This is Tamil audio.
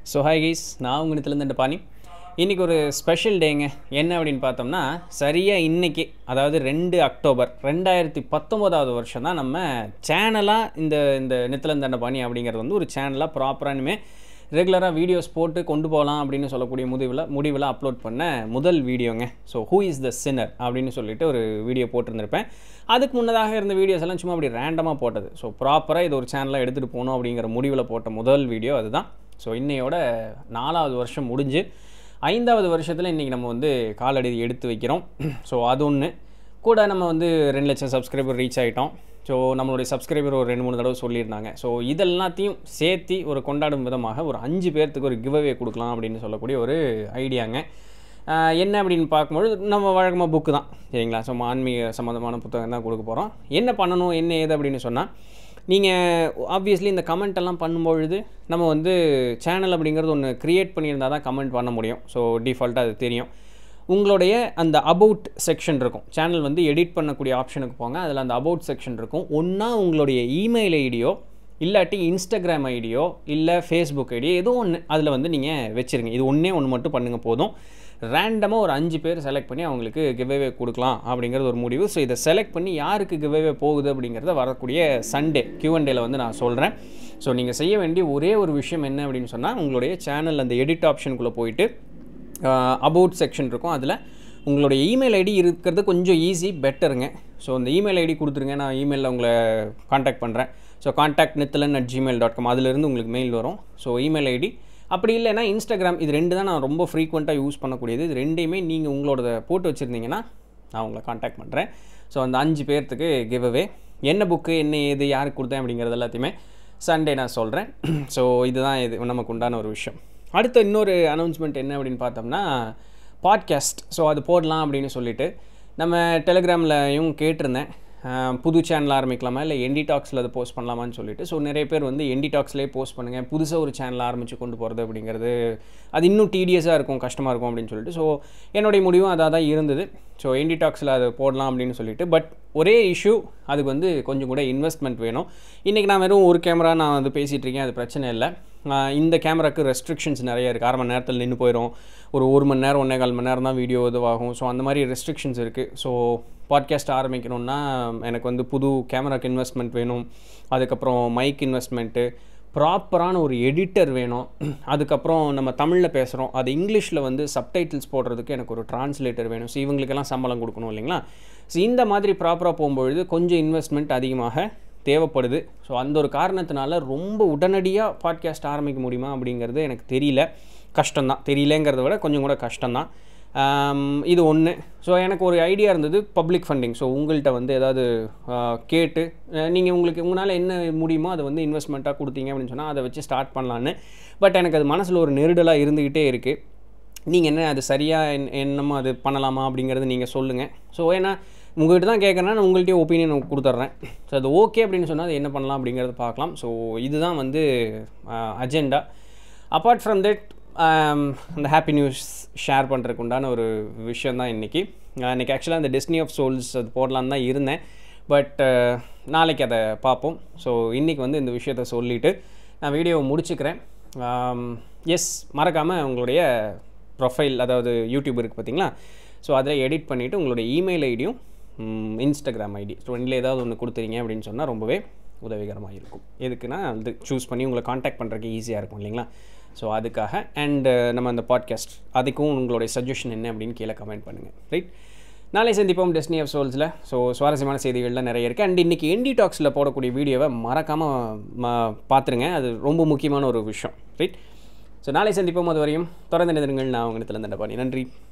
ஸோ ஹாய் கைஸ் நான் உங்கள் இடத்துலேருந்து பாணி இன்றைக்கி ஒரு ஸ்பெஷல் டேங்க என்ன அப்படின்னு பார்த்தோம்னா சரியாக இன்றைக்கி அதாவது ரெண்டு அக்டோபர் ரெண்டாயிரத்தி பத்தொம்போதாவது வருஷம் தான் நம்ம சேனலாக இந்த இந்த நித்திலந்தண்ட பாணி அப்படிங்கிறது வந்து ஒரு சேனலாக ப்ராப்பரானுமே ரெகுலராக வீடியோஸ் போட்டு கொண்டு போகலாம் அப்படின்னு சொல்லக்கூடிய முடிவில் முடிவில் அப்லோட் பண்ண முதல் வீடியோங்க so who is the sinner அப்படின்னு சொல்லிட்டு ஒரு வீடியோ போட்டிருந்திருப்பேன் அதுக்கு முன்னதாக இருந்த வீடியோஸ் எல்லாம் சும்மா அப்படி ரேண்டமாக போட்டது ஸோ ப்ராப்பராக இது ஒரு சேனலாக எடுத்துகிட்டு போகணும் அப்படிங்கிற முடிவில் போட்ட முதல் வீடியோ அதுதான் ஸோ இன்னையோட நாலாவது வருஷம் முடிஞ்சு ஐந்தாவது வருஷத்தில் இன்றைக்கி நம்ம வந்து காலடி எடுத்து வைக்கிறோம் ஸோ அது ஒன்று கூட நம்ம வந்து ரெண்டு லட்சம் சப்ஸ்கிரைபர் ரீச் ஆகிட்டோம் ஸோ நம்மளுடைய சப்ஸ்கிரைபர் ஒரு ரெண்டு மூணு தடவை சொல்லியிருந்தாங்க ஸோ இதெல்லாத்தையும் சேர்த்து ஒரு கொண்டாடும் விதமாக ஒரு அஞ்சு பேர்த்துக்கு ஒரு கிவ்அவே கொடுக்கலாம் அப்படின்னு சொல்லக்கூடிய ஒரு ஐடியாங்க ஆஹ் என்ன அப்படின்னு பார்க்கும்பொழுது நம்ம வழக்கமாக புக்கு தான் சரிங்களா ஸோ ஆன்மீக சம்மந்தமான புத்தகம் தான் கொடுக்க போகிறோம் என்ன பண்ணணும் என்ன ஏது அப்படின்னு சொன்னால் நீங்கள் ஆப்வியஸ்லி இந்த கமெண்ட் எல்லாம் பண்ணும்பொழுது நம்ம வந்து சேனல் அப்படிங்கிறது ஒன்று க்ரியேட் பண்ணியிருந்தால் தான் கமெண்ட் பண்ண முடியும் ஸோ டிஃபால்ட்டாக அது தெரியும் உங்களுடைய அந்த அபவுட் செக்ஷன் இருக்கும் சேனல் வந்து எடிட் பண்ணக்கூடிய ஆப்ஷனுக்கு போங்க அதில் அந்த அபவுட் செக்ஷன் இருக்கும் ஒன்றா உங்களுடைய இமெயில் ஐடியோ இல்லாட்டி இன்ஸ்டாகிராம் ஐடியோ இல்லை ஃபேஸ்புக் ஐடியோ ஏதோ ஒன்று அதில் வந்து நீங்கள் வச்சுருங்க இது ஒன்றே ஒன்று மட்டும் பண்ணுங்கள் போதும் ரேண்டமாக ஒரு அஞ்சு பேர் செலக்ட் பண்ணி அவங்களுக்கு கிவ்அவே கொடுக்கலாம் அப்படிங்கிறது ஒரு முடிவு ஸோ இதை செலக்ட் பண்ணி யாருக்கு கிவ்அவே போகுது அப்படிங்கிறத வரக்கூடிய சண்டே கியூஎன்டேல வந்து நான் சொல்கிறேன் ஸோ நீங்கள் செய்ய வேண்டிய ஒரே ஒரு விஷயம் என்ன அப்படின்னு சொன்னால் உங்களுடைய சேனல் அந்த எடிட் ஆப்ஷனுக்குள்ளே போயிட்டு அபவுட் செக்ஷன் இருக்கும் அதில் உங்களுடைய இமெயில் ஐடி இருக்கிறது கொஞ்சம் ஈஸி பெட்டருங்க ஸோ அந்த இமெயில் ஐடி கொடுத்துருங்க நான் இமெயிலில் உங்களை காண்டாக்ட் பண்ணுறேன் so contact Nithalan at Gmail dot com அதிலிருந்து உங்களுக்கு மெயில் வரும் ஸோ இமெயில் ஐடி அப்படி இல்லைன்னா இன்ஸ்டாகிராம் இது ரெண்டு தான் நான் ரொம்ப ஃப்ரீக்வெண்ட்டாக யூஸ் பண்ணக்கூடியது இது ரெண்டையுமே நீங்கள் உங்களோட போட்டு வச்சுருந்தீங்கன்னா நான் உங்களை காண்டாக்ட் பண்ணுறேன் ஸோ அந்த அஞ்சு பேர்த்துக்கு கிவ் அவே என்ன புக்கு என்ன ஏது யாருக்கு கொடுத்தேன் அப்படிங்கிறது எல்லாத்தையுமே சண்டே நான் சொல்கிறேன் ஸோ இதுதான் இது நமக்கு உண்டான ஒரு விஷயம் அடுத்த இன்னொரு அனௌன்ஸ்மெண்ட் என்ன அப்படின்னு பார்த்தோம்னா பாட்காஸ்ட் ஸோ அது போடலாம் அப்படின்னு சொல்லிட்டு நம்ம டெலிகிராம்லையும் கேட்டிருந்தேன் அஹ், புது சேனல் ஆரம்பிக்கலாமா இல்லை என்டி டாக்ஸில் அதை போஸ்ட் பண்ணலாமான்னு சொல்லிட்டு ஸோ நிறைய பேர் வந்து என்டி டாக்ஸ்லேயே போஸ்ட் பண்ணுங்கள் புதுசாக ஒரு சேனல் ஆரம்பித்து கொண்டு போகிறது அப்படிங்கிறது அது இன்னும் டீடியஸாக இருக்கும் கஷ்டமாக இருக்கும் அப்படின்னு சொல்லிட்டு ஸோ என்னுடைய முடிவும் அதாக தான் இருந்தது ஸோ என்டி டாக்ஸில் அதை போடலாம் அப்படின்னு சொல்லிட்டு பட் ஒரே இஷ்யூ அதுக்கு வந்து கொஞ்சம் கூட இன்வெஸ்ட்மெண்ட் வேணும் இன்றைக்கி நான் வெறும் ஒரு கேமரா நான் வந்து பேசிகிட்டு இருக்கேன் அது பிரச்சனை இல்லை ஆஹ் இந்த கேமராக்கு ரெஸ்ட்ரிக்ஷன்ஸ் நிறைய இருக்குது அரை மணி நேரத்தில் நின்று போயிடும் ஒரு ஒரு மணி நேரம் ஒன்றே கால் மணி நேரம் தான் வீடியோ இதுவாகும் ஸோ அந்த மாதிரி ரெஸ்ட்ரிக்ஷன்ஸ் இருக்குது ஸோ பாட்காஸ்ட் ஆரம்பிக்கணும்னா எனக்கு வந்து புது கேமராக்கு இன்வெஸ்ட்மெண்ட் வேணும் அதுக்கப்புறம் மைக் இன்வெஸ்ட்மெண்ட்டு ப்ராப்பரான ஒரு எடிட்டர் வேணும் அதுக்கப்புறம் நம்ம தமிழில் பேசுகிறோம் அது இங்கிலீஷில் வந்து சப்டைட்டில்ஸ் போடுறதுக்கு எனக்கு ஒரு டிரான்ஸ்லேட்டர் வேணும் ஸோ இவங்களுக்கெல்லாம் சம்பளம் கொடுக்கணும் இல்லைங்களா ஸோ இந்த மாதிரி ப்ராப்பராக போகும்பொழுது கொஞ்சம் இன்வெஸ்ட்மெண்ட் அதிகமாக தேவைப்படுது ஸோ அந்த ஒரு காரணத்தினால ரொம்ப உடனடியாக பாட்காஸ்ட் ஆரம்பிக்க முடியுமா அப்படிங்கிறது எனக்கு தெரியல கஷ்டம்தான் தெரியலங்கிறத விட கொஞ்சம் கூட கஷ்டம்தான் ஆம், இது ஒன்று ஸோ எனக்கு ஒரு ஐடியா இருந்தது பப்ளிக் ஃபண்டிங் ஸோ உங்கள்கிட்ட வந்து ஏதாவது ஆ, கேட்டு நீங்கள் உங்களுக்கு உங்களால் என்ன முடியுமோ அதை வந்து இன்வெஸ்ட்மெண்ட்டாக கொடுத்தீங்க அப்படின்னு சொன்னால் அதை வச்சு ஸ்டார்ட் பண்ணலான்னு பட் எனக்கு அது மனசில் ஒரு நெருடலாக இருந்துக்கிட்டே இருக்குது நீங்கள் என்ன அது சரியாக என் என்னமோ அது பண்ணலாமா அப்படிங்கிறது நீங்கள் சொல்லுங்கள் ஸோ ஏன்னா உங்கள்கிட்ட தான் கேட்குறேன்னா நான் உங்கள்கிட்டயே ஒப்பீனியன் கொடுத்துட்றேன் ஸோ அது ஓகே அப்படின்னு சொன்னால் அது என்ன பண்ணலாம் அப்படிங்கிறத பார்க்கலாம் ஸோ இதுதான் வந்து அஜெண்டா அப்பார்ட் ஃப்ரம் தட் இந்த ஹாப்பி நியூஸ் ஷேர் பண்ணுறதுக்கு உண்டான ஒரு விஷயம் தான் இன்றைக்கி இன்றைக்கி ஆக்சுவலாக அந்த டெஸ்னி ஆஃப் சோல்ஸ் அது போடலான்னு தான் இருந்தேன் பட் நாளைக்கு அதை பார்ப்போம் ஸோ இன்றைக்கி வந்து இந்த விஷயத்த சொல்லிவிட்டு நான் வீடியோவை முடிச்சுக்கிறேன் எஸ் மறக்காமல் உங்களுடைய ப்ரொஃபைல் அதாவது யூடியூப் இருக்குது பார்த்தீங்களா ஸோ அதில் எடிட் பண்ணிவிட்டு உங்களுடைய இமெயில் ஐடியும் இன்ஸ்டாகிராம் ஐடி ஸோ ரெண்டில் ஏதாவது ஒன்று கொடுத்துறீங்க அப்படின்னு சொன்னால் ரொம்பவே உதவிகரமாக இருக்கும் எதுக்குன்னா அது சூஸ் பண்ணி உங்களை காண்டாக்ட் பண்ணுறதுக்கு ஈஸியாக இருக்கும் இல்லைங்களா ஸோ அதுக்காக அண்டு நம்ம அந்த பாட்காஸ்ட் அதுக்கும் உங்களுடைய சஜஷன் என்ன அப்படின்னு கீழே கமெண்ட் பண்ணுங்கள் ரைட் நாளை சந்திப்போம் டெஸ்னி ஆஃப் சோல்ஸில் ஸோ சுவாரஸ்யமான செய்திகள்லாம் நிறைய இருக்குது அண்ட் இன்றைக்கி என்டி டாக்ஸில் போடக்கூடிய வீடியோவை மறக்காமல் பார்த்துருங்க அது ரொம்ப முக்கியமான ஒரு விஷயம் ரைட் ஸோ நாளை சந்திப்போம் அது வரையும் தொடர்ந்து நிறுங்கள் நான் உங்கள் இடத்துல தண்டபாணி நன்றி